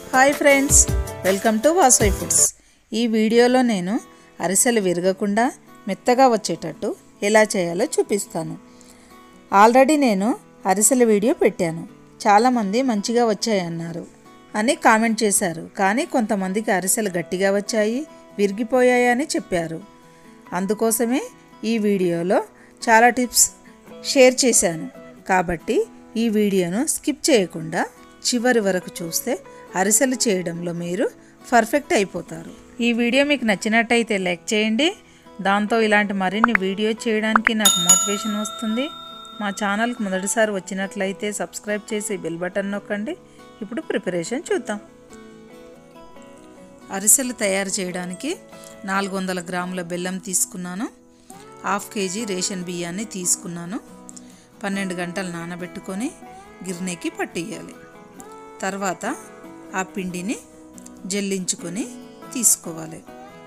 hi friends welcome to వాసోయ్ foods ఈ వీడియోలో నేను అరిసెలు విరగకుండా మెత్తగా వచ్చేటట్టు ఎలా చేయాలో చూపిస్తాను ఆల్రెడీ నేను అరిసెల వీడియో పెట్టాను చాలామంది మంచిగా వచ్చాయన్నారు అని కామెంట్ చేశారు కానీ కొంతమందికి అరిసెలు గట్టిగా వచ్చాయి విరిగిపోయాయని చెప్పారు అందుకోసమే ఈ వీడియోలో చాలా టిప్స్ షేర్ చేశాను కాబట్టి ఈ వీడియోను స్కిప్ చేయకుండా చివరి వరకు చూస్తే అరిసెలు చేయడంలో మీరు పర్ఫెక్ట్ అయిపోతారు ఈ వీడియో మీకు నచ్చినట్టయితే లైక్ చేయండి దాంతో ఇలాంటి మరిన్ని వీడియో చేయడానికి నాకు మోటివేషన్ వస్తుంది మా ఛానల్కి మొదటిసారి వచ్చినట్లయితే సబ్స్క్రైబ్ చేసి బెల్ బటన్ నొక్కండి ఇప్పుడు ప్రిపరేషన్ చూద్దాం అరిసెలు తయారు చేయడానికి నాలుగు వందల గ్రాముల బెల్లం తీసుకున్నాను హాఫ్ కేజీ రేషన్ బియ్యాన్ని తీసుకున్నాను పన్నెండు గంటలు నానబెట్టుకొని గిర్నెకి పట్టేయాలి తర్వాత ఆ పిండిని జల్లించుకొని తీసుకోవాలి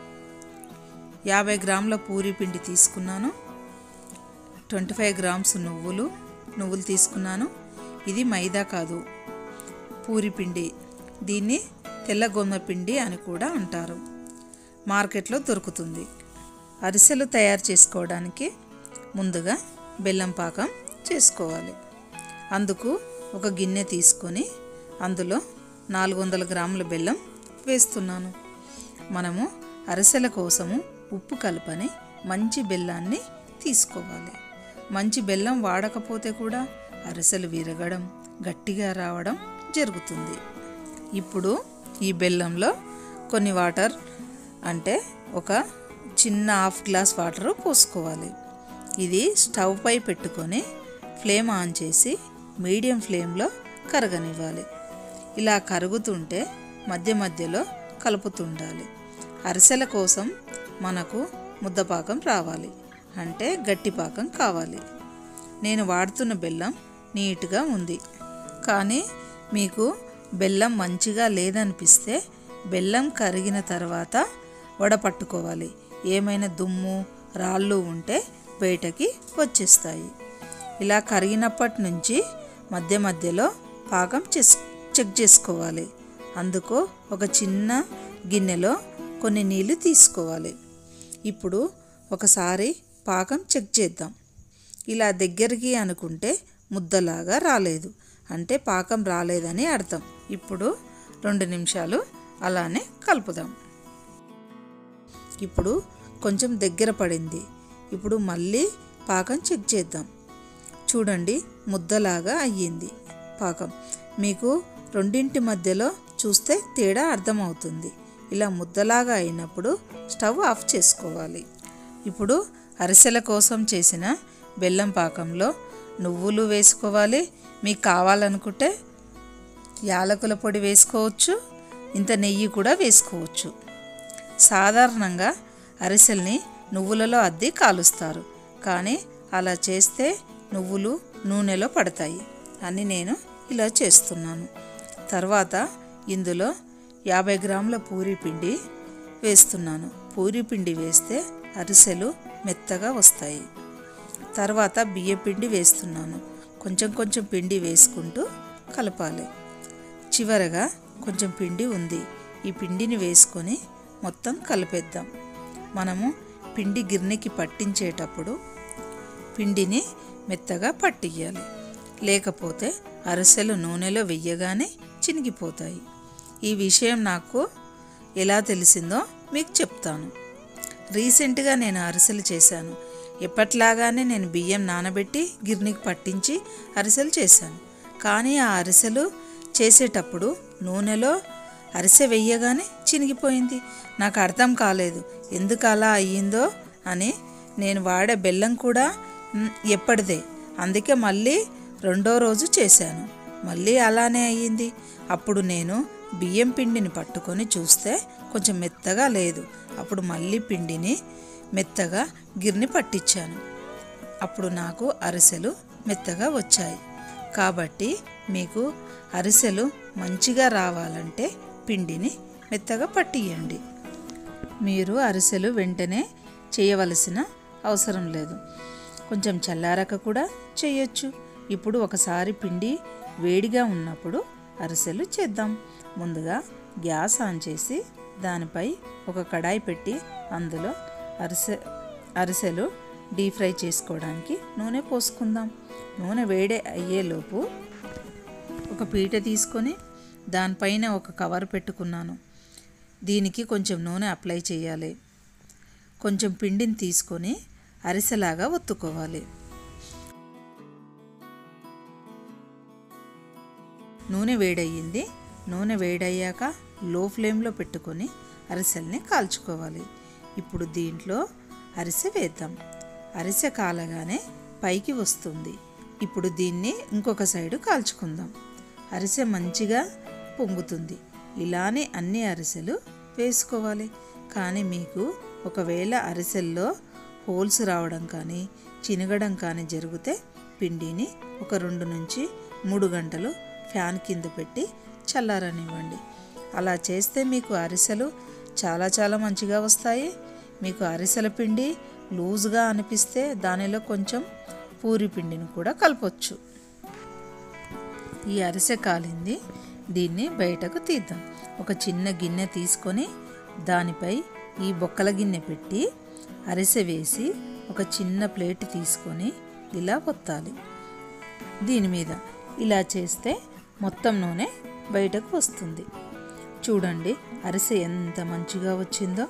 యాభై గ్రాముల పూరి పిండి తీసుకున్నాను ట్వంటీ ఫైవ్ గ్రామ్స్ నువ్వులు నువ్వులు తీసుకున్నాను ఇది మైదా కాదు పూరి పిండి దీన్ని తెల్ల గోధుమ పిండి అని కూడా అంటారు మార్కెట్లో దొరుకుతుంది అరిసెలు తయారు చేసుకోవడానికి ముందుగా బెల్లం పాకం చేసుకోవాలి అందుకు ఒక గిన్నె తీసుకొని అందులో నాలుగు వందల గ్రాముల బెల్లం వేస్తున్నాను మనము అరిసెల కోసము ఉప్పు కలపని మంచి బెల్లాన్ని తీసుకోవాలి మంచి బెల్లం వాడకపోతే కూడా అరిసెలు విరగడం గట్టిగా రావడం జరుగుతుంది ఇప్పుడు ఈ బెల్లంలో కొన్ని వాటర్ అంటే ఒక చిన్న హాఫ్ గ్లాస్ వాటర్ పోసుకోవాలి ఇది స్టవ్ పై పెట్టుకొని ఫ్లేమ్ ఆన్ చేసి మీడియం ఫ్లేమ్లో కరగనివ్వాలి ఇలా కరుగుతుంటే మధ్య మధ్యలో కలుపుతుండాలి అరిసెల కోసం మనకు ముద్దపాకం రావాలి అంటే గట్టి పాకం కావాలి నేను వాడుతున్న బెల్లం నీట్గా ఉంది కానీ మీకు బెల్లం మంచిగా లేదనిపిస్తే బెల్లం కరిగిన తర్వాత వడపట్టుకోవాలి ఏమైనా దుమ్ము రాళ్ళు ఉంటే బయటకి వచ్చేస్తాయి ఇలా కరిగినప్పటి నుంచి మధ్య మధ్యలో పాకం చెస్ చెక్ చేసుకోవాలి అందుకు ఒక చిన్న గిన్నెలో కొన్ని నీళ్ళు తీసుకోవాలి ఇప్పుడు ఒకసారి పాకం చెక్ చేద్దాం ఇలా దగ్గరికి అనుకుంటే ముద్దలాగా రాలేదు అంటే పాకం రాలేదని అర్థం ఇప్పుడు రెండు నిమిషాలు అలానే కలుపుదాం ఇప్పుడు కొంచెం దగ్గర పడింది ఇప్పుడు మళ్ళీ పాకం చెక్ చేద్దాం చూడండి ముద్దలాగా అయ్యింది పాకం మీకు రెండింటి మధ్యలో చూస్తే తేడా అర్థమవుతుంది ఇలా ముద్దలాగా అయినప్పుడు స్టవ్ ఆఫ్ చేసుకోవాలి ఇప్పుడు అరిసెల కోసం చేసిన బెల్లం పాకంలో నువ్వులు వేసుకోవాలి మీకు కావాలనుకుంటే యాలకుల పొడి వేసుకోవచ్చు ఇంత నెయ్యి కూడా వేసుకోవచ్చు సాధారణంగా అరిసెల్ని నువ్వులలో అద్ది కాలుస్తారు కానీ అలా చేస్తే నువ్వులు నూనెలో పడతాయి అని నేను ఇలా చేస్తున్నాను తర్వాత ఇందులో యాభై గ్రాముల పూరి పిండి వేస్తున్నాను పూరి పిండి వేస్తే అరిసెలు మెత్తగా వస్తాయి తర్వాత బియ్య పిండి వేస్తున్నాను కొంచెం కొంచెం పిండి వేసుకుంటూ కలపాలి చివరగా కొంచెం పిండి ఉంది ఈ పిండిని వేసుకొని మొత్తం కలిపేద్దాం మనము పిండి గిర్నెకి పట్టించేటప్పుడు పిండిని మెత్తగా పట్టియ్యాలి లేకపోతే అరిసెలు నూనెలో వెయ్యగానే చినిగిపోతాయి ఈ విషయం నాకు ఎలా తెలిసిందో మీకు చెప్తాను రీసెంట్గా నేను అరిసెలు చేశాను ఎప్పట్లాగానే నేను బియ్యం నానబెట్టి గిర్నీకి పట్టించి అరిసెలు చేశాను కానీ ఆ అరిసెలు చేసేటప్పుడు నూనెలో అరిసె వెయ్యగానే చినిగిపోయింది నాకు అర్థం కాలేదు ఎందుకు అలా అయ్యిందో అని నేను వాడే బెల్లం కూడా మ్, ఎప్పటిదే అందుకే మళ్ళీ రెండో రోజు చేశాను మళ్ళీ అలానే అయ్యింది అప్పుడు నేను బియ్యం పిండిని పట్టుకొని చూస్తే కొంచెం మెత్తగా లేదు అప్పుడు మళ్ళీ పిండిని మెత్తగా గిర్ని పట్టించాను అప్పుడు నాకు అరిసెలు మెత్తగా వచ్చాయి కాబట్టి మీకు అరిసెలు మంచిగా రావాలంటే పిండిని మెత్తగా పట్టియండి మీరు అరిసెలు వెంటనే చేయవలసిన అవసరం లేదు కొంచెం చల్లారక కూడా చేయొచ్చు ఇప్పుడు ఒకసారి పిండి వేడిగా ఉన్నప్పుడు అరిసెలు చేద్దాం ముందుగా గ్యాస్ ఆన్ చేసి దానిపై ఒక కడాయి పెట్టి అందులో అరిసె అరిసెలు డీప్ ఫ్రై చేసుకోవడానికి నూనె పోసుకుందాం నూనె వేడి అయ్యేలోపు ఒక పీట తీసుకొని దానిపైన ఒక కవర్ పెట్టుకున్నాను దీనికి కొంచెం నూనె అప్లై చేయాలి కొంచెం పిండిని తీసుకొని అరిసెలాగా ఒత్తుకోవాలి నూనె వేడయ్యింది నూనె వేడయ్యాక లో ఫ్లేమ్లో పెట్టుకొని అరిసెల్ని కాల్చుకోవాలి ఇప్పుడు దీంట్లో అరిసె వేద్దాం అరిసె కాలగానే పైకి వస్తుంది ఇప్పుడు దీన్ని ఇంకొక సైడు కాల్చుకుందాం అరిసె మంచిగా పొంగుతుంది ఇలానే అన్ని అరిసెలు వేసుకోవాలి కానీ మీకు ఒకవేళ అరిసెల్లో హోల్స్ రావడం కానీ చినగడం కానీ జరిగితే పిండిని ఒక రెండు నుంచి మూడు గంటలు ఫ్యాన్ కింద పెట్టి చల్లారనివ్వండి అలా చేస్తే మీకు అరిసెలు చాలా చాలా మంచిగా వస్తాయి మీకు అరిసెల పిండి లూజ్గా అనిపిస్తే దానిలో కొంచెం పూరి పిండిని కూడా కలపొచ్చు ఈ అరిసె కాలింది దీన్ని బయటకు తీద్దాం ఒక చిన్న గిన్నె తీసుకొని దానిపై ఈ బొక్కల గిన్నె పెట్టి అరిసె వేసి ఒక చిన్న ప్లేట్ తీసుకొని ఇలా పొత్తాలి దీని మీద ఇలా చేస్తే మొత్తం నూనె బయటకు వస్తుంది చూడండి అరిసె ఎంత మంచిగా వచ్చిందో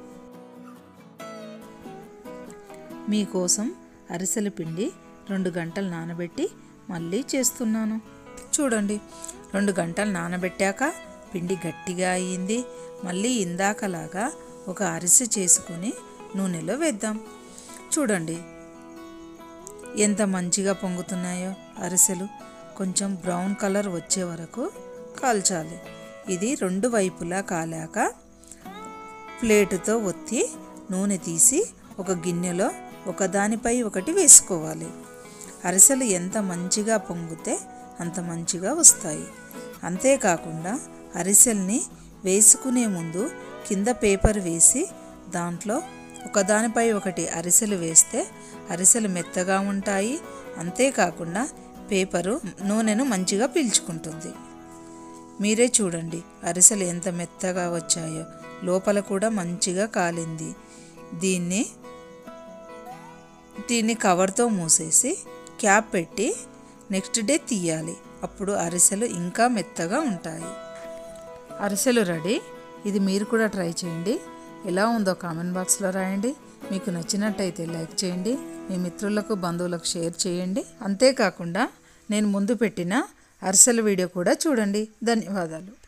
మీకోసం అరిసెల పిండి రెండు గంటలు నానబెట్టి మళ్ళీ చేస్తున్నాను చూడండి రెండు గంటలు నానబెట్టాక పిండి గట్టిగా అయ్యింది మళ్ళీ ఇందాకలాగా ఒక అరిసె చేసుకొని నూనెలో వేద్దాం చూడండి ఎంత మంచిగా పొంగుతున్నాయో అరిసెలు కొంచెం బ్రౌన్ కలర్ వచ్చే వరకు కాల్చాలి ఇది రెండు వైపులా కాలాక ప్లేటుతో ఒత్తి నూనె తీసి ఒక గిన్నెలో ఒకదానిపై ఒకటి వేసుకోవాలి అరిసెలు ఎంత మంచిగా పొంగితే అంత మంచిగా వస్తాయి అంతేకాకుండా అరిసెల్ని వేసుకునే ముందు కింద పేపర్ వేసి దాంట్లో ఒకదానిపై ఒకటి అరిసెలు వేస్తే అరిసెలు మెత్తగా ఉంటాయి అంతేకాకుండా పేపరు నూనెను మంచిగా పీల్చుకుంటుంది మీరే చూడండి అరిసెలు ఎంత మెత్తగా వచ్చాయో లోపల కూడా మంచిగా కాలింది దీన్ని దీన్ని కవర్తో మూసేసి క్యాప్ పెట్టి నెక్స్ట్ డే తీయాలి అప్పుడు అరిసెలు ఇంకా మెత్తగా ఉంటాయి అరిసెలు రెడీ ఇది మీరు కూడా ట్రై చేయండి ఎలా ఉందో కామెంట్ బాక్స్లో రాయండి మీకు నచ్చినట్టయితే లైక్ చేయండి మీ మిత్రులకు బంధువులకు షేర్ చేయండి అంతేకాకుండా నేను ముందు పెట్టిన అరిసెల వీడియో కూడా చూడండి ధన్యవాదాలు